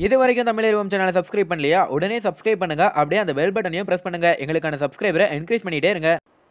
இது வரைக்கும் தமிழ் சேனலை சப்ஸ்கிரைப் பண்ணலையா உடனே சப்ஸ்கிரைப் பண்ணுங்க அப்படியே அந்த பெல் பட்டனையும் பிரஸ் பண்ணுங்க எங்களுக்கான சப்ஸ்கிரைபரை என்கரேஜ் பண்ணிட்டே இருங்க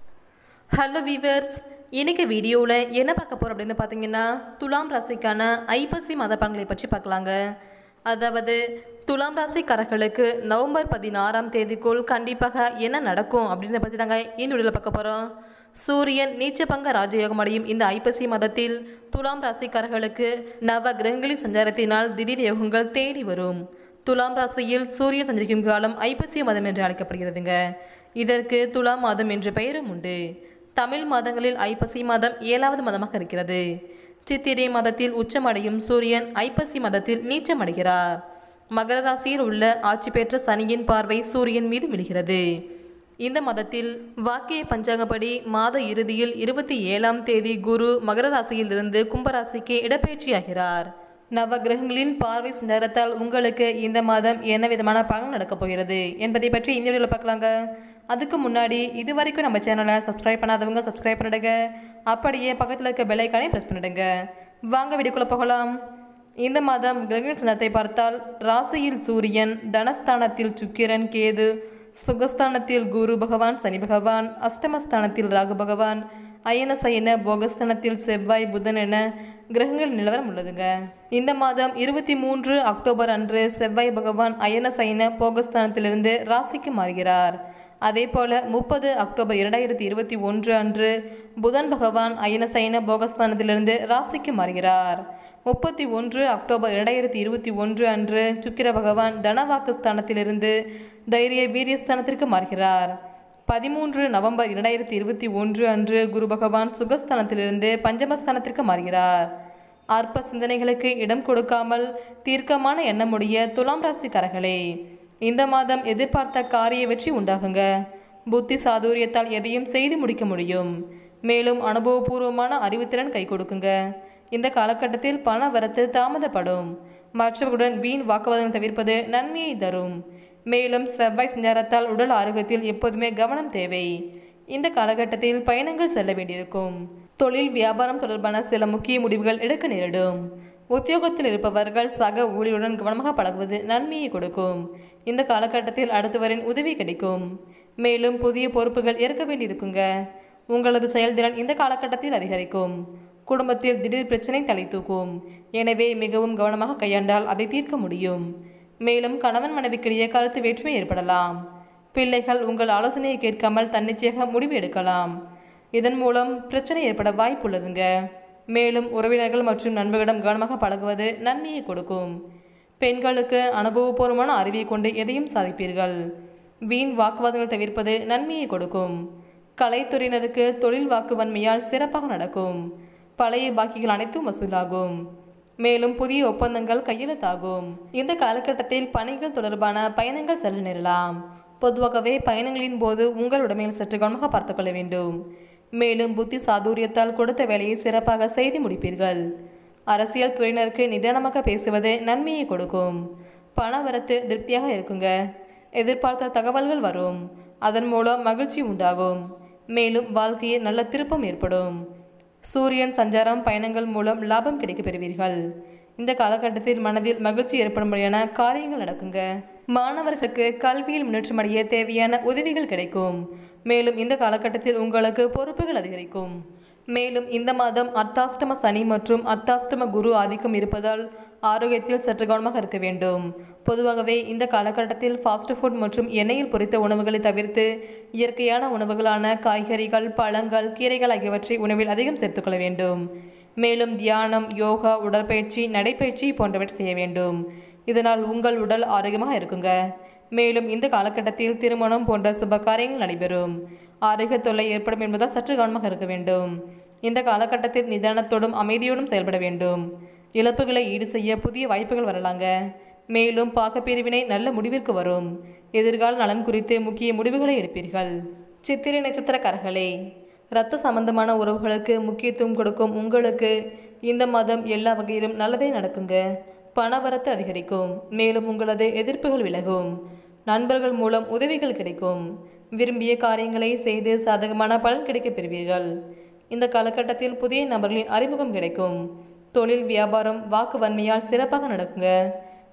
ஹலோ வீவர்ஸ் இன்னைக்கு வீடியோவில் என்ன பார்க்க போகிறோம் அப்படின்னு பார்த்தீங்கன்னா துலாம் ராசிக்கான ஐப்பசி மத பலன்களை பற்றி பார்க்கலாங்க அதாவது துலாம் ராசிக்காரர்களுக்கு நவம்பர் பதினாறாம் தேதிக்குள் கண்டிப்பாக என்ன நடக்கும் அப்படின்றத பற்றி நாங்கள் இந்த வீடியோவில் பார்க்க போகிறோம் சூரியன் நீச்சபங்க ராஜயோகம் அடையும் இந்த ஐப்பசி மதத்தில் துலாம் ராசிக்காரர்களுக்கு நவ கிரகங்களின் சஞ்சாரத்தினால் திடீர் யோகங்கள் தேடி வரும் துலாம் ராசியில் சூரியன் சஞ்சரிக்கும் காலம் ஐப்பசி மதம் என்று அழைக்கப்படுகிறதுங்க இதற்கு துலாம் மாதம் என்ற பெயரும் உண்டு தமிழ் மாதங்களில் ஐப்பசி மாதம் ஏழாவது மதமாக இருக்கிறது சித்திரை மாதத்தில் உச்சமடையும் சூரியன் ஐப்பசி மதத்தில் நீச்சமடைகிறார் மகர ராசியில் உள்ள ஆட்சி பெற்ற சனியின் பார்வை சூரியன் மீது விழுகிறது இந்த மதத்தில் வாக்கிய பஞ்சாங்கப்படி மாத இறுதியில் இருபத்தி ஏழாம் தேதி குரு மகர ராசியிலிருந்து கும்பராசிக்கு இடப்பெயர்ச்சியாகிறார் நவ கிரகங்களின் பார்வை சஞ்சாரத்தால் உங்களுக்கு இந்த மாதம் என்ன விதமான பலன் நடக்கப் போகிறது என்பதை பற்றி இந்த வீடியோவில் பார்க்கலாங்க அதுக்கு முன்னாடி இது வரைக்கும் நம்ம சேனலை சப்ஸ்கிரைப் பண்ணாதவங்க சப்ஸ்கிரைப் பண்ணிடுங்க அப்படியே பக்கத்தில் இருக்க பெல்லைக்கானே ப்ரெஸ் பண்ணிடுங்க வாங்க வீடியோக்குள்ளே போகலாம் இந்த மாதம் கிரக சின்னத்தை பார்த்தால் ராசியில் சூரியன் தனஸ்தானத்தில் சுக்கிரன் கேது சுகஸ்தானத்தில் குரு பகவான் சனி பகவான் அஷ்டமஸ்தானத்தில் ராகு பகவான் அயன சயன போகஸ்தானத்தில் செவ்வாய் புதன் என கிரகங்கள் நிலவரம் உள்ளதுங்க இந்த மாதம் இருபத்தி மூன்று அக்டோபர் அன்று செவ்வாய் பகவான் அயன சயன போகஸ்தானத்திலிருந்து ராசிக்கு மாறுகிறார் அதே போல முப்பது அக்டோபர் இரண்டாயிரத்தி இருபத்தி ஒன்று அன்று புதன் பகவான் அயன சயன போகஸ்தானத்திலிருந்து ராசிக்கு மாறுகிறார் முப்பத்தி ஒன்று அக்டோபர் இரண்டாயிரத்தி இருபத்தி ஒன்று அன்று சுக்கிர பகவான் தனவாக்கு ஸ்தானத்திலிருந்து தைரிய வீரியஸ்தானத்திற்கு மாறுகிறார் பதிமூன்று நவம்பர் இரண்டாயிரத்தி இருபத்தி ஒன்று அன்று குரு பகவான் சுகஸ்தானத்திலிருந்து பஞ்சமஸ்தானத்திற்கு மாறுகிறார் அற்ப சிந்தனைகளுக்கு இடம் கொடுக்காமல் தீர்க்கமான எண்ணமுடைய துலாம் ராசிக்காரர்களே இந்த மாதம் எதிர்பார்த்த காரிய வெற்றி உண்டாகுங்க புத்தி சாதுரியத்தால் எதையும் செய்து முடிக்க முடியும் மேலும் அனுபவபூர்வமான அறிவுத்திறன் கை கொடுக்குங்க இந்த காலகட்டத்தில் பண வரத்து தாமதப்படும் மற்றவர்களுடன் வீண் வாக்குவாதம் தவிர்ப்பது நன்மையை தரும் மேலும் செவ்வாய் சஞ்சாரத்தால் உடல் ஆரோக்கியத்தில் எப்போதுமே கவனம் தேவை இந்த காலகட்டத்தில் பயணங்கள் செல்ல வேண்டியிருக்கும் தொழில் வியாபாரம் தொடர்பான சில முக்கிய முடிவுகள் எடுக்க நேரிடும் உத்தியோகத்தில் இருப்பவர்கள் சக ஊழியருடன் கவனமாக பழகுவது நன்மையை கொடுக்கும் இந்த காலகட்டத்தில் அடுத்தவரின் உதவி கிடைக்கும் மேலும் புதிய பொறுப்புகள் ஏற்க வேண்டியிருக்குங்க உங்களது செயல்திறன் இந்த காலகட்டத்தில் அதிகரிக்கும் குடும்பத்தில் திடீர் பிரச்சனை தலை தூக்கும் எனவே மிகவும் கவனமாக கையாண்டால் அதை தீர்க்க முடியும் மேலும் கணவன் மனைவிக்கிடையே கருத்து வேற்றுமை ஏற்படலாம் பிள்ளைகள் உங்கள் ஆலோசனையை கேட்காமல் தன்னிச்சையாக முடிவு எடுக்கலாம் இதன் மூலம் பிரச்சனை ஏற்பட வாய்ப்புள்ளதுங்க மேலும் உறவினர்கள் மற்றும் நண்பர்களிடம் கவனமாக பழகுவது நன்மையை கொடுக்கும் பெண்களுக்கு அனுபவபூர்வமான அறிவை கொண்டு எதையும் சாதிப்பீர்கள் வீண் வாக்குவாதங்கள் தவிர்ப்பது நன்மையை கொடுக்கும் கலைத்துறையினருக்கு தொழில் வாக்குவன்மையால் சிறப்பாக நடக்கும் பழைய பாக்கிகள் அனைத்தும் வசூலாகும் மேலும் புதிய ஒப்பந்தங்கள் கையெழுத்தாகும் இந்த காலகட்டத்தில் பணிகள் தொடர்பான பயணங்கள் செல்ல நேரலாம் பொதுவாகவே பயணங்களின் போது உங்கள் உடமையில் சற்று கவனமாக பார்த்துக்கொள்ள வேண்டும் மேலும் புத்தி சாதுரியத்தால் கொடுத்த வேலையை சிறப்பாக செய்து முடிப்பீர்கள் அரசியல் துறையினருக்கு நிதானமாக பேசுவது நன்மையை கொடுக்கும் பண வரத்து திருப்தியாக இருக்குங்க எதிர்பார்த்த தகவல்கள் வரும் அதன் மூலம் மகிழ்ச்சி உண்டாகும் மேலும் வாழ்க்கையில் நல்ல திருப்பம் ஏற்படும் சூரியன் சஞ்சாரம் பயணங்கள் மூலம் லாபம் கிடைக்கப் பெறுவீர்கள் இந்த காலகட்டத்தில் மனதில் மகிழ்ச்சி ஏற்படும்படியான காரியங்கள் நடக்குங்க மாணவர்களுக்கு கல்வியில் முன்னேற்றமடைய தேவையான உதவிகள் கிடைக்கும் மேலும் இந்த காலகட்டத்தில் உங்களுக்கு பொறுப்புகள் அதிகரிக்கும் மேலும் இந்த மாதம் அர்த்தாஷ்டம சனி மற்றும் அர்த்தாஷ்டம குரு ஆதிக்கம் இருப்பதால் ஆரோக்கியத்தில் சற்று கவனமாக இருக்க வேண்டும் பொதுவாகவே இந்த காலகட்டத்தில் ஃபாஸ்ட் ஃபுட் மற்றும் எண்ணெயில் பொரித்த உணவுகளை தவிர்த்து இயற்கையான உணவுகளான காய்கறிகள் பழங்கள் கீரைகள் ஆகியவற்றை உணவில் அதிகம் சேர்த்துக்கொள்ள வேண்டும் மேலும் தியானம் யோகா உடற்பயிற்சி நடைப்பயிற்சி போன்றவற்றை செய்ய வேண்டும் இதனால் உங்கள் உடல் ஆரோக்கியமாக இருக்குங்க மேலும் இந்த காலகட்டத்தில் திருமணம் போன்ற சுப காரியங்கள் நடைபெறும் ஆரோக்கிய தொல்லை ஏற்படும் என்பதால் சற்று கவனமாக இருக்க வேண்டும் இந்த காலகட்டத்தில் நிதானத்தோடும் அமைதியோடும் செயல்பட வேண்டும் இழப்புகளை ஈடு செய்ய புதிய வாய்ப்புகள் வரலாங்க மேலும் பாகப்பிரிவினை நல்ல முடிவிற்கு வரும் எதிர்கால நலன் குறித்து முக்கிய முடிவுகளை எடுப்பீர்கள் சித்திரை நட்சத்திரக்காரர்களே இரத்த சம்பந்தமான உறவுகளுக்கு முக்கியத்துவம் கொடுக்கும் உங்களுக்கு இந்த மாதம் எல்லா வகையிலும் நல்லதே நடக்குங்க பணவரத்து அதிகரிக்கும் மேலும் உங்களது எதிர்ப்புகள் விலகும் நண்பர்கள் மூலம் உதவிகள் கிடைக்கும் விரும்பிய காரியங்களை செய்து சாதகமான பலன் கிடைக்கப் பெறுவீர்கள் இந்த காலகட்டத்தில் புதிய நபர்களின் அறிமுகம் கிடைக்கும் தொழில் வியாபாரம் வாக்கு வன்மையால் சிறப்பாக நடக்குங்க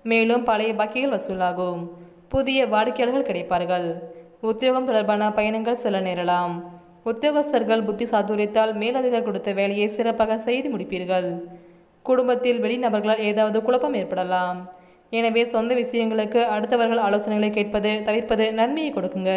மேலும் பழைய பாக்கிகள் வசூலாகும் புதிய வாடிக்கையாளர்கள் கிடைப்பார்கள் உத்தியோகம் தொடர்பான பயணங்கள் செல்ல நேரலாம் உத்தியோகஸ்தர்கள் புத்தி சாதுரியத்தால் மேலதிகார் கொடுத்த வேலையை சிறப்பாக செய்து முடிப்பீர்கள் குடும்பத்தில் வெளிநபர்களால் ஏதாவது குழப்பம் ஏற்படலாம் எனவே சொந்த விஷயங்களுக்கு அடுத்தவர்கள் ஆலோசனைகளை கேட்பது தவிர்ப்பது நன்மையை கொடுக்குங்க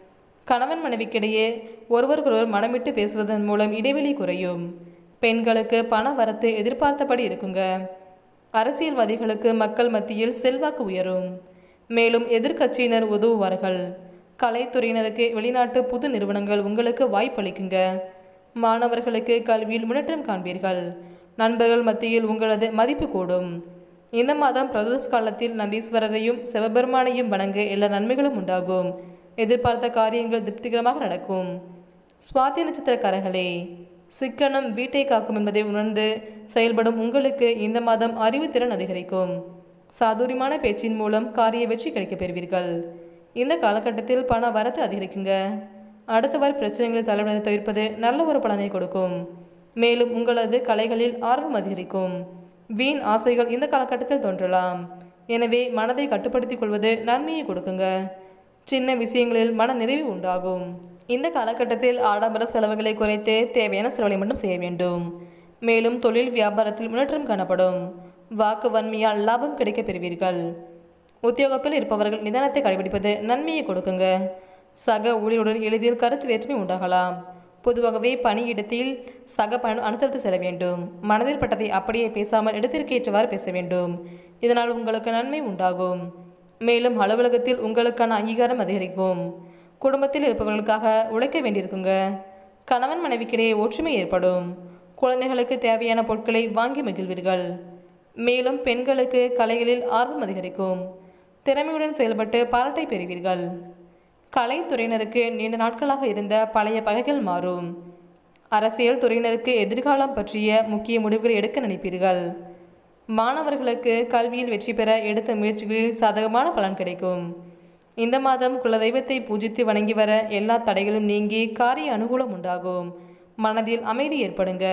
கணவன் மனைவிக்கிடையே ஒருவருக்கொருவர் மனமிட்டு பேசுவதன் மூலம் இடைவெளி குறையும் பெண்களுக்கு பண வரத்து எதிர்பார்த்தபடி இருக்குங்க அரசியல்வாதிகளுக்கு மக்கள் மத்தியில் செல்வாக்கு உயரும் மேலும் எதிர்க்கட்சியினர் உதவுவார்கள் கலைத்துறையினருக்கு வெளிநாட்டு புது நிறுவனங்கள் உங்களுக்கு வாய்ப்பளிக்குங்க மாணவர்களுக்கு கல்வியில் முன்னேற்றம் காண்பீர்கள் நண்பர்கள் மத்தியில் உங்களது மதிப்பு கூடும் இந்த மாதம் பிரதோஷ காலத்தில் நந்தீஸ்வரரையும் சிவபெருமானையும் வணங்க எல்லா நன்மைகளும் உண்டாகும் எதிர்பார்த்த காரியங்கள் திருப்திகரமாக நடக்கும் சுவாதி நட்சத்திரக்காரர்களே சிக்கனம் வீட்டை காக்கும் என்பதை உணர்ந்து செயல்படும் உங்களுக்கு இந்த மாதம் அறிவுத்திறன் அதிகரிக்கும் சாதுரியமான பேச்சின் மூலம் காரிய வெற்றி கிடைக்கப் பெறுவீர்கள் இந்த காலகட்டத்தில் பண வரத்து அதிகரிக்குங்க அடுத்தவர் பிரச்சனைகளை தலைவதை தவிர்ப்பது நல்ல ஒரு பலனை கொடுக்கும் மேலும் உங்களது கலைகளில் ஆர்வம் அதிகரிக்கும் வீண் ஆசைகள் இந்த காலகட்டத்தில் தோன்றலாம் எனவே மனதை கட்டுப்படுத்திக் கொள்வது நன்மையை கொடுக்குங்க சின்ன விஷயங்களில் மன நிறைவு உண்டாகும் இந்த காலகட்டத்தில் ஆடம்பர செலவுகளை குறைத்து தேவையான செலவுகளை மட்டும் செய்ய வேண்டும் மேலும் தொழில் வியாபாரத்தில் முன்னேற்றம் காணப்படும் வாக்கு வன்மையால் லாபம் கிடைக்கப் பெறுவீர்கள் உத்தியோகத்தில் இருப்பவர்கள் நிதானத்தை கடைபிடிப்பது நன்மையை கொடுக்குங்க சக ஊழியருடன் எளிதில் கருத்து வேற்றுமை உண்டாகலாம் பொதுவாகவே பணியிடத்தில் சக பணி அனுசரித்து செல்ல வேண்டும் மனதில் பட்டதை அப்படியே பேசாமல் இடத்திற்கு ஏற்றவாறு பேச வேண்டும் இதனால் உங்களுக்கு நன்மை உண்டாகும் மேலும் அலுவலகத்தில் உங்களுக்கான அங்கீகாரம் அதிகரிக்கும் குடும்பத்தில் இருப்பவர்களுக்காக உழைக்க வேண்டியிருக்குங்க கணவன் மனைவிக்கிடையே ஒற்றுமை ஏற்படும் குழந்தைகளுக்கு தேவையான பொருட்களை வாங்கி மகிழ்வீர்கள் மேலும் பெண்களுக்கு கலைகளில் ஆர்வம் அதிகரிக்கும் திறமையுடன் செயல்பட்டு பாராட்டை பெறுவீர்கள் கலைத்துறையினருக்கு நீண்ட நாட்களாக இருந்த பழைய பகைகள் மாறும் அரசியல் துறையினருக்கு எதிர்காலம் பற்றிய முக்கிய முடிவுகளை எடுக்க நினைப்பீர்கள் மாணவர்களுக்கு கல்வியில் வெற்றி பெற எடுத்த முயற்சிகளில் சாதகமான பலன் கிடைக்கும் இந்த மாதம் குலதெய்வத்தை பூஜித்து வணங்கி வர எல்லா தடைகளும் நீங்கி காரிய அனுகூலம் உண்டாகும் மனதில் அமைதி ஏற்படுங்க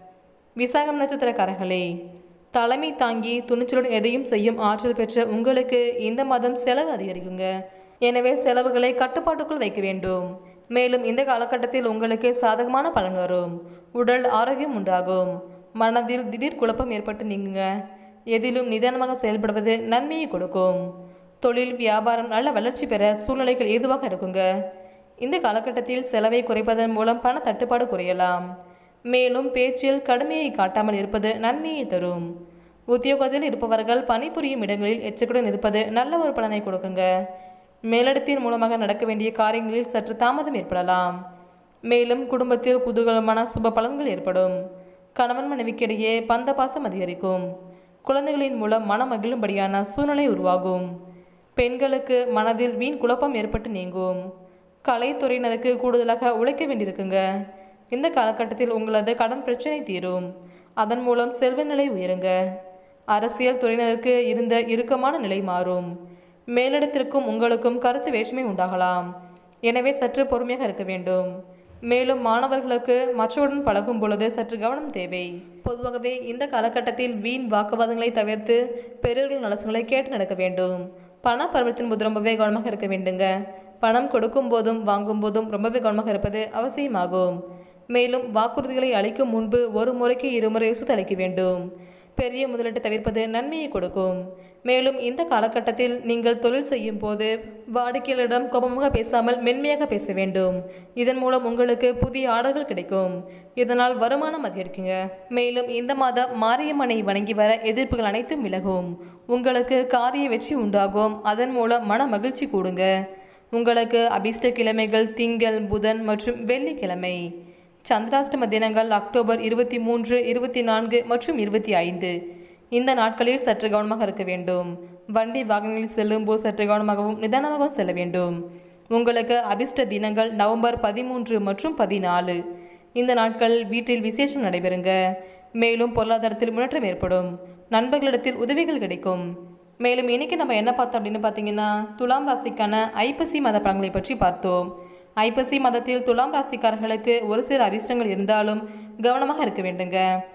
விசாகம் நட்சத்திரக்காரர்களே தலைமை தாங்கி துணிச்சலுடன் எதையும் செய்யும் ஆற்றல் பெற்ற உங்களுக்கு இந்த மாதம் செலவு அதிகரிக்குங்க எனவே செலவுகளை கட்டுப்பாட்டுக்குள் வைக்க வேண்டும் மேலும் இந்த காலகட்டத்தில் உங்களுக்கு சாதகமான பலன் வரும் உடல் ஆரோக்கியம் உண்டாகும் மனதில் திடீர் குழப்பம் ஏற்பட்டு நீங்குங்க எதிலும் நிதானமாக செயல்படுவது நன்மையை கொடுக்கும் தொழில் வியாபாரம் நல்ல வளர்ச்சி பெற சூழ்நிலைகள் ஏதுவாக இருக்குங்க இந்த காலகட்டத்தில் செலவை குறைப்பதன் மூலம் பண தட்டுப்பாடு குறையலாம் மேலும் பேச்சில் கடுமையை காட்டாமல் இருப்பது நன்மையை தரும் உத்தியோகத்தில் இருப்பவர்கள் பணிபுரியும் இடங்களில் எச்சரிக்கையுடன் இருப்பது நல்ல ஒரு பலனை கொடுக்குங்க மேலிடத்தின் மூலமாக நடக்க வேண்டிய காரியங்களில் சற்று தாமதம் ஏற்படலாம் மேலும் குடும்பத்தில் குதூகலமான சுப பலன்கள் ஏற்படும் கணவன் மனைவிக்கிடையே பந்த பாசம் அதிகரிக்கும் குழந்தைகளின் மூலம் மனம் மகிழும்படியான சூழ்நிலை உருவாகும் பெண்களுக்கு மனதில் வீண் குழப்பம் ஏற்பட்டு நீங்கும் கலைத்துறையினருக்கு கூடுதலாக உழைக்க வேண்டியிருக்குங்க இந்த காலகட்டத்தில் உங்களது கடன் பிரச்சனை தீரும் அதன் மூலம் செல்வ நிலை உயருங்க அரசியல் துறையினருக்கு இருந்த இறுக்கமான நிலை மாறும் மேலிடத்திற்கும் உங்களுக்கும் கருத்து வேற்றுமை உண்டாகலாம் எனவே சற்று பொறுமையாக இருக்க வேண்டும் மேலும் மாணவர்களுக்கு மற்றவருடன் பழகும் பொழுது சற்று கவனம் தேவை பொதுவாகவே இந்த காலகட்டத்தில் வீண் வாக்குவாதங்களை தவிர்த்து பெரியவர்களின் ஆலோசனைகளை கேட்டு நடக்க வேண்டும் பண பருவத்தின் போது ரொம்பவே கவனமாக இருக்க வேண்டுங்க பணம் கொடுக்கும் போதும் வாங்கும் போதும் ரொம்பவே கவனமாக இருப்பது அவசியமாகும் மேலும் வாக்குறுதிகளை அளிக்கும் முன்பு ஒரு முறைக்கு இருமுறை யோசித்து அளிக்க வேண்டும் பெரிய முதலீட்டை தவிர்ப்பது நன்மையை கொடுக்கும் மேலும் இந்த காலகட்டத்தில் நீங்கள் தொழில் செய்யும் போது வாடிக்கையாளரிடம் கோபமாக பேசாமல் மென்மையாக பேச வேண்டும் இதன் மூலம் உங்களுக்கு புதிய ஆர்டர்கள் கிடைக்கும் இதனால் வருமானம் அதிகரிக்குங்க மேலும் இந்த மாதம் மாரியம்மனை வணங்கி வர எதிர்ப்புகள் அனைத்தும் விலகும் உங்களுக்கு காரிய வெற்றி உண்டாகும் அதன் மூலம் மன மகிழ்ச்சி கூடுங்க உங்களுக்கு அபிஷ்ட கிழமைகள் திங்கள் புதன் மற்றும் வெள்ளிக்கிழமை சந்திராஷ்டம தினங்கள் அக்டோபர் இருபத்தி மூன்று இருபத்தி நான்கு மற்றும் இருபத்தி ஐந்து இந்த நாட்களில் சற்று கவனமாக இருக்க வேண்டும் வண்டி வாகனங்களில் செல்லும்போது சற்று கவனமாகவும் நிதானமாகவும் செல்ல வேண்டும் உங்களுக்கு அதிர்ஷ்ட தினங்கள் நவம்பர் பதிமூன்று மற்றும் பதினாலு இந்த நாட்கள் வீட்டில் விசேஷம் நடைபெறுங்க மேலும் பொருளாதாரத்தில் முன்னேற்றம் ஏற்படும் நண்பர்களிடத்தில் உதவிகள் கிடைக்கும் மேலும் இன்னைக்கு நம்ம என்ன பார்த்தோம் அப்படின்னு பார்த்தீங்கன்னா துலாம் ராசிக்கான ஐப்பசி மத பலன்களை பற்றி பார்த்தோம் ஐப்பசி மதத்தில் துலாம் ராசிக்காரர்களுக்கு ஒரு சில அதிர்ஷ்டங்கள் இருந்தாலும் கவனமாக இருக்க வேண்டுங்க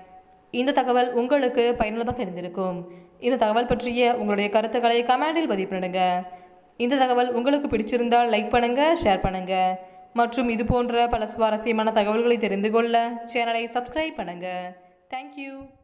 இந்த தகவல் உங்களுக்கு பயனுள்ளதாக இருந்திருக்கும் இந்த தகவல் பற்றிய உங்களுடைய கருத்துக்களை கமெண்டில் பதிவு பண்ணுங்க இந்த தகவல் உங்களுக்கு பிடிச்சிருந்தால் லைக் பண்ணுங்க ஷேர் பண்ணுங்க மற்றும் இது போன்ற பல சுவாரஸ்யமான தகவல்களை தெரிந்து கொள்ள சேனலை சப்ஸ்கிரைப் பண்ணுங்க தேங்க்யூ